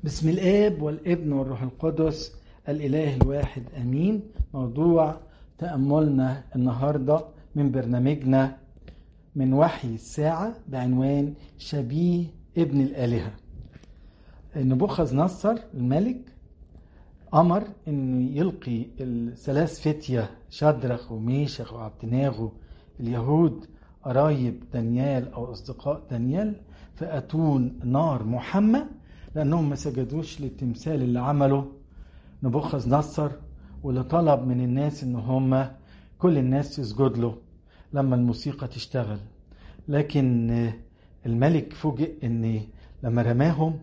بسم الاب والابن والروح القدس الاله الواحد امين موضوع تاملنا النهارده من برنامجنا من وحي الساعه بعنوان شبيه ابن الالهه نبوخذ نصر الملك امر انه يلقي الثلاث فتيه شدرخ وميشخ وعبدناغو اليهود قرايب دانيال او اصدقاء دانيال فاتون نار محمى لانهم ما سجدوش للتمثال اللي عمله نبوخذ نصر واللي طلب من الناس ان هم كل الناس تسجد له لما الموسيقى تشتغل لكن الملك فوجئ ان لما رماهم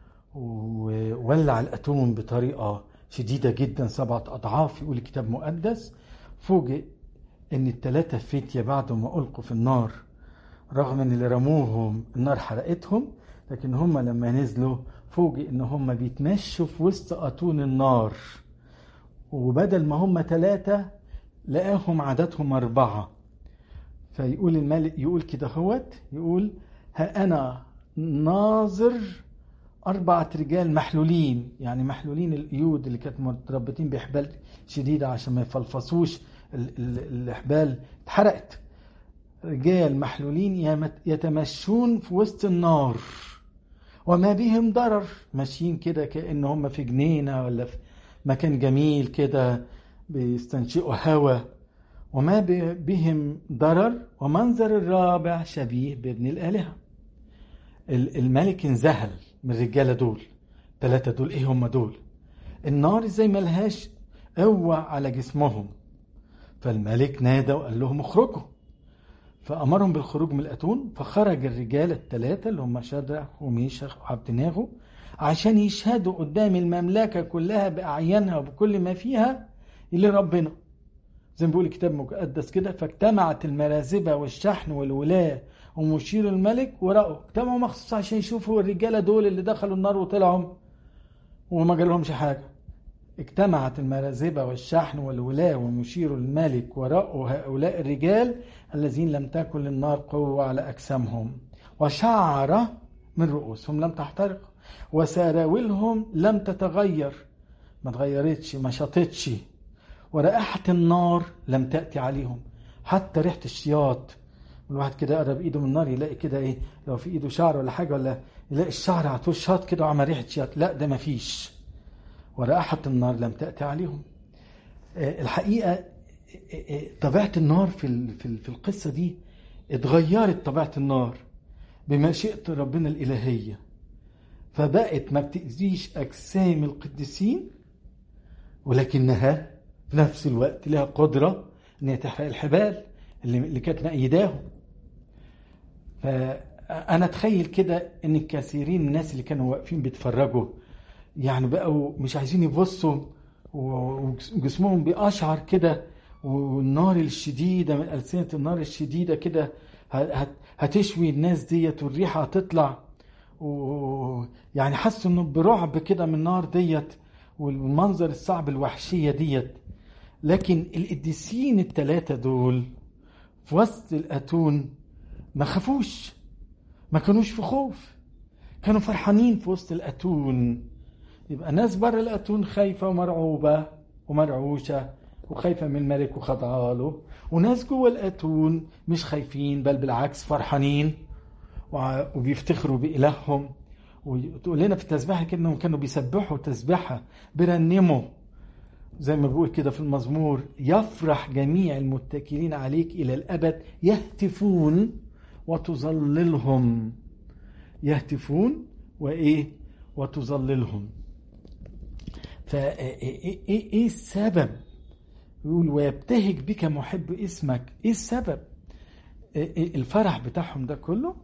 وولع الاتون بطريقه شديده جدا سبعه اضعاف يقول الكتاب المقدس فوجئ ان الثلاثه فتيه بعد ما القوا في النار رغم ان اللي رموهم النار حرقتهم لكن هم لما نزلوا فوجئ ان هم بيتمشوا في وسط اتون النار وبدل ما هم ثلاثة لقاهم عددهم أربعة فيقول الملك يقول كده هوت يقول ها أنا ناظر أربعة رجال محلولين يعني محلولين القيود اللي كانت متربطين بحبال شديدة عشان ما يفلفصوش الحبال اتحرقت رجال محلولين يتمشون في وسط النار وما بهم ضرر ماشيين كده كأن هم في جنينة ولا في مكان جميل كده بيستنشقوا هوا وما بهم ضرر ومنظر الرابع شبيه بابن الآلهة الملك انذهل من الرجالة دول ثلاثة دول ايه هم دول النار ازاي ملهاش قوة على جسمهم فالملك نادى وقال لهم اخرجوا فأمرهم بالخروج من الأتون فخرج الرجال الثلاثة اللي هم شدرخ وميشخ وعبدناغو عشان يشهدوا قدام المملكة كلها بأعيانها وبكل ما فيها لربنا زي ما بيقول الكتاب المقدس كده فاجتمعت المرازبة والشحن والولاة ومشير الملك ورأوا اجتمعوا مخصوص عشان يشوفوا الرجالة دول اللي دخلوا النار وطلعوا وما جالهمش حاجة اجتمعت المرازبة والشحن والولاة ومشير الملك ورأوا هؤلاء الرجال الذين لم تكن للنار قوة على أجسامهم وشعر من رؤوسهم لم تحترق وسراولهم لم تتغير ما تغيرتش ما شطتش ورائحة النار لم تأتي عليهم حتى ريحة الشياط الواحد كده قرب ايده من النار يلاقي كده ايه لو في ايده شعر ولا حاجه ولا يلاقي الشعر على طول شاط كده وعمل ريحه شياط لا ده ما فيش ورائحة النار لم تأتي عليهم الحقيقة طبيعة النار في في القصة دي اتغيرت طبيعة النار بمشيئة ربنا الإلهية فبقت ما بتأذيش أجسام القديسين ولكنها في نفس الوقت لها قدرة إن هي تحرق الحبال اللي, اللي كانت مأيداهم فأنا أتخيل كده إن الكثيرين من الناس اللي كانوا واقفين بيتفرجوا يعني بقوا مش عايزين يبصوا وجسمهم بيقشعر كده والنار الشديدة من ألسنة النار الشديدة كده هتشوي الناس ديت والريحة هتطلع ويعني حسوا انه برعب كده من النار ديت والمنظر الصعب الوحشية ديت لكن القديسين التلاتة دول في وسط الأتون ما خافوش ما كانوش في خوف كانوا فرحانين في وسط الأتون يبقى ناس بره الأتون خايفة ومرعوبة ومرعوشة وخايفة من الملك وخاضعة له وناس جوه الأتون مش خايفين بل بالعكس فرحانين وبيفتخروا بإلههم وتقول لنا في التسبيحة كده انهم كانوا بيسبحوا تسبيحة بيرنموا زي ما بيقول كده في المزمور يفرح جميع المتكلين عليك إلى الأبد يهتفون وتظللهم يهتفون وإيه وتظللهم فايه السبب يقول ويبتهج بك محب اسمك ايه السبب الفرح بتاعهم ده كله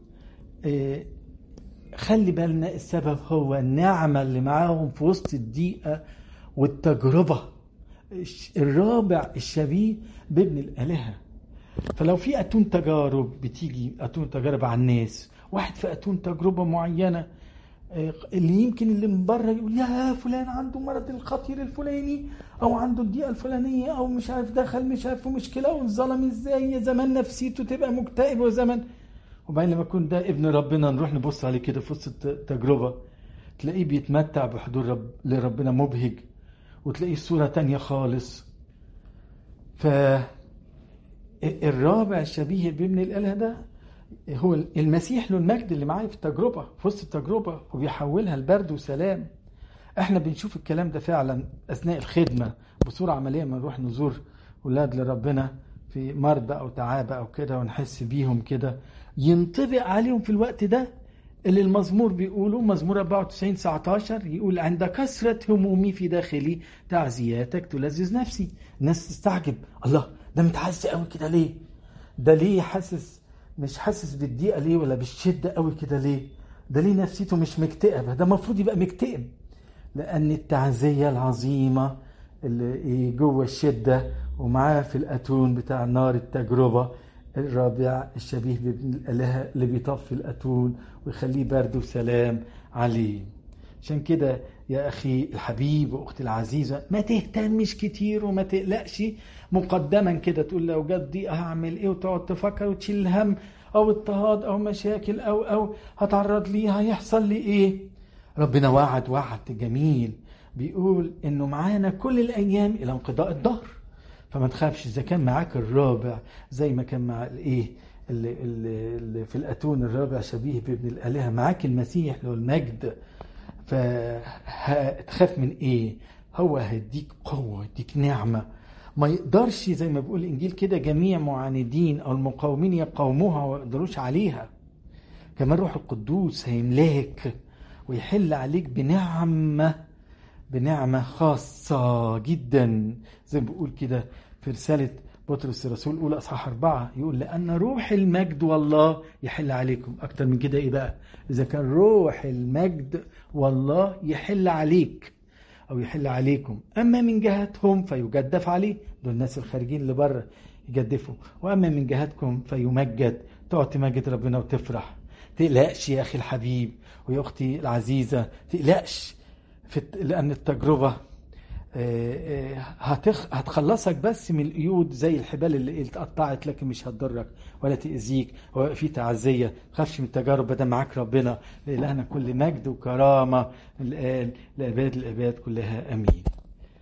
خلي بالنا السبب هو النعمة اللي معاهم في وسط الضيقة والتجربة الرابع الشبيه بابن الآلهة فلو في أتون تجارب بتيجي أتون تجارب على الناس واحد في أتون تجربة معينة اللي يمكن اللي من بره يقول يا فلان عنده مرض الخطير الفلاني او عنده الضيقه الفلانيه او مش عارف دخل مش عارف في مشكله وانظلم ازاي يا زمان نفسيته تبقى مكتئب وزمان وبعدين لما يكون ده ابن ربنا نروح نبص عليه كده في وسط التجربه تلاقيه بيتمتع بحضور رب لربنا مبهج وتلاقيه في صورة تانية خالص ف الرابع الشبيه بابن الإله ده هو المسيح له المجد اللي معايا في التجربة في وسط التجربة وبيحولها لبرد وسلام احنا بنشوف الكلام ده فعلا اثناء الخدمة بصورة عملية ما نروح نزور ولاد لربنا في مرضى او تعابة او كده ونحس بيهم كده ينطبق عليهم في الوقت ده اللي المزمور بيقوله مزمور 94 19 يقول عند كثرة همومي في داخلي تعزياتك تلذذ نفسي الناس تستعجب الله ده متعزي قوي كده ليه ده ليه حاسس مش حاسس بالضيقة ليه ولا بالشدة قوي كده ليه ده ليه نفسيته مش مكتئبة ده المفروض يبقى مكتئب لأن التعزية العظيمة اللي جوه الشدة ومعاه في الأتون بتاع نار التجربة الرابع الشبيه بابن الآلهة اللي بيطفي الأتون ويخليه برد وسلام عليه عشان كده يا أخي الحبيب وأختي العزيزة ما تهتمش كتير وما تقلقش مقدما كده تقول لو جت ضيقة هعمل إيه وتقعد تفكر وتشيل هم أو اضطهاد أو مشاكل أو أو هتعرض ليها هيحصل لي إيه ربنا وعد وعد جميل بيقول إنه معانا كل الأيام إلى انقضاء الظهر فما تخافش اذا كان معاك الرابع زي ما كان مع الايه اللي, اللي, اللي في الاتون الرابع شبيه بابن الالهه معاك المسيح له المجد فتخاف من ايه هو هيديك قوه يديك نعمه ما يقدرش زي ما بيقول الانجيل كده جميع معاندين او المقاومين يقاوموها وما يقدروش عليها كمان روح القدوس هيملاك ويحل عليك بنعمه بنعمة خاصة جدا زي ما بيقول كده في رسالة بطرس الرسول الأولى أصحاح أربعة يقول لأن روح المجد والله يحل عليكم أكتر من كده إيه بقى إذا كان روح المجد والله يحل عليك أو يحل عليكم أما من جهتهم فيجدف عليه دول الناس الخارجين اللي بره يجدفوا وأما من جهتكم فيمجد تقعد تمجد ربنا وتفرح تقلقش يا أخي الحبيب ويا أختي العزيزة تقلقش في لأن التجربة هتخ... هتخلصك بس من القيود زي الحبال اللي اتقطعت لكن مش هتضرك ولا تأذيك وفي تعزية تخافش من التجارب ده معاك ربنا لإلهنا كل مجد وكرامة الآن لأباد الأباد كلها أمين